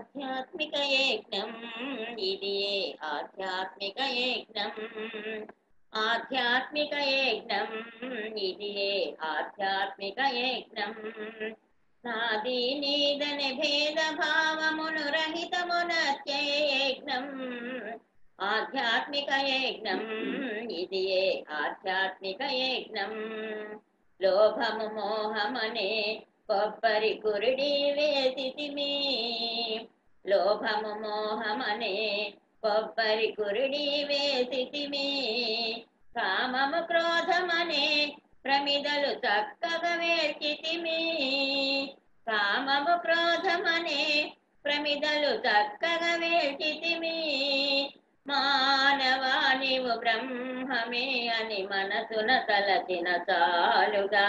ఆధ్యాత్మిక యజ్ఞం ఇది ఆధ్యాత్మిక యజ్ఞం ఆధ్యాత్మిక యజ్ఞం ఇది ఆధ్యాత్మిక యజ్ఞం నాది నీదని భేద భావమును రహితమునత్య యజ్ఞం ఆధ్యాత్మిక యజ్ఞం ఇది ఆధ్యాత్మిక యజ్ఞం లోభము మోహమనే కొబ్బరి కురిడి వేసితిమి లోభము మోహమనే కొబ్బరి కురిడి వేసితిమి కామము క్రోధమనే ప్రమిదలు చక్కగా వేర్చితిమి కామము క్రోధమనే ప్రమిదలు చక్కగా వేర్చితిమి మానవా నీవు బ్రహ్మమే అని మనసున తలచిన చాలుగా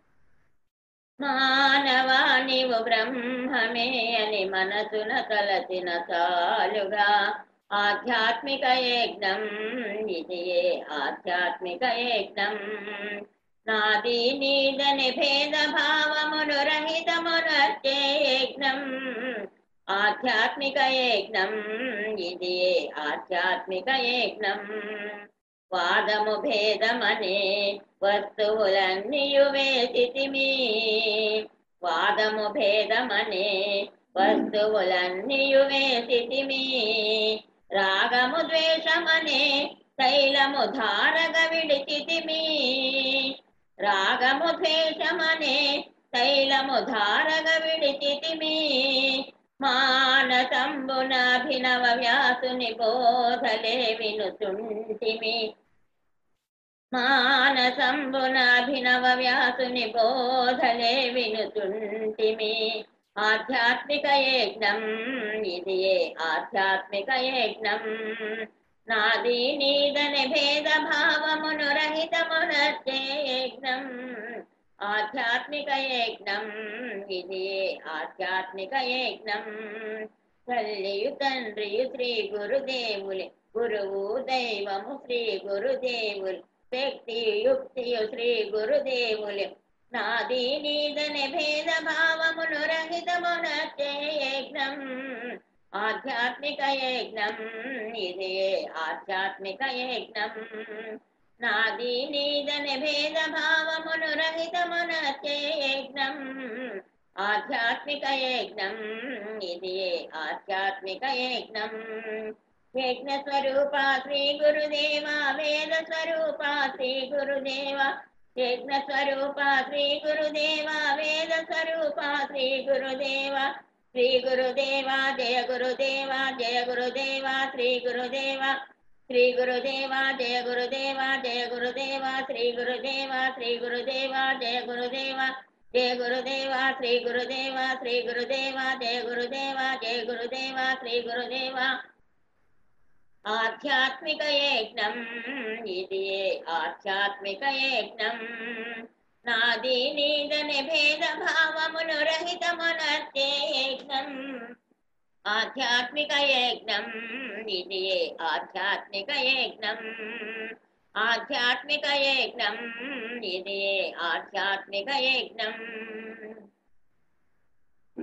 మానవా నీవు బ్రహ్మమే అని మనసున తలచిన చాలుగా ఆధ్యాత్మిక యజ్ఞం ఇది ఆధ్యాత్మిక యజ్ఞం నాది నీదని భేద భావమును రహితమునర్చే యజ్ఞం ఆధ్యాత్మిక యజ్ఞం ఇది ఆధ్యాత్మిక యజ్ఞం వాదము భేదమనే వస్తువులన్నీయు వేసితిమి వాదము భేదమనే వస్తువులన్నీయు వేసితిమి రాగము ద్వేషమనే తైలము ధారగ విడిచితిమి రాగము ద్వేషమనే తైలము ధారగ విడిచితిమి మానసంబునాభినవ వ్యాసుని బోధలే వినుచుంటిమి మానసంబునాభినవ వ్యాసుని బోధలే వినుచుంటిమి ఆధ్యాత్మిక యజ్ఞం ఇది ఆధ్యాత్మిక యజ్ఞం నాది నీదని భేద భావమును రహితమునర్చే యజ్ఞం ఆధ్యాత్మిక యజ్ఞం ఇది ఆధ్యాత్మిక యజ్ఞం తల్లియు తండ్రియు శ్రీ గురుదేవులే గురువు దైవము శ్రీ గురుదేవులు శక్తి యుక్తియు శ్రీ గురుదేవులే నాది నీదని భేద భావమును రహితమునర్చే యజ్ఞం ఆధ్యాత్మిక యజ్ఞం ఇది ఆధ్యాత్మిక యజ్ఞం నాది నీదని భేద భావమును రహితమునర్చే యజ్ఞం ఆధ్యాత్మిక యజ్ఞం ఇది ఆధ్యాత్మిక యజ్ఞం యజ్ఞ స్వరూప శ్రీ గురుదేవ వేద స్వరూప శ్రీ గురుదేవ యజ్ఞ స్వరూప శ్రీ గురుదేవ వేద స్వరూప శ్రీ గురుదేవ శ్రీ గురుదేవ జయ గురుదేవ జయ గురుదేవ శ్రీ గురుదేవ శ్రీ గురుదేవ జయ గురుదేవ జయ గురుదేవ శ్రీ గురుదేవ శ్రీ గురుదేవ జయ గురుదేవ జయ గురుదేవ శ్రీ గురుదేవ శ్రీ గురుదేవ జయ గురుదేవ జయ గురుదేవ శ్రీ గురుదేవ ఆధ్యాత్మిక యజ్ఞం ఇది ఆధ్యాత్మిక యజ్ఞం నాది నీదని భేద భావమును రహితమునర్చే యజ్ఞం ఆధ్యాత్మిక యజ్ఞం ఇది ఆధ్యాత్మిక యజ్ఞం ఆధ్యాత్మిక యజ్ఞం ఇది ఆధ్యాత్మిక యజ్ఞం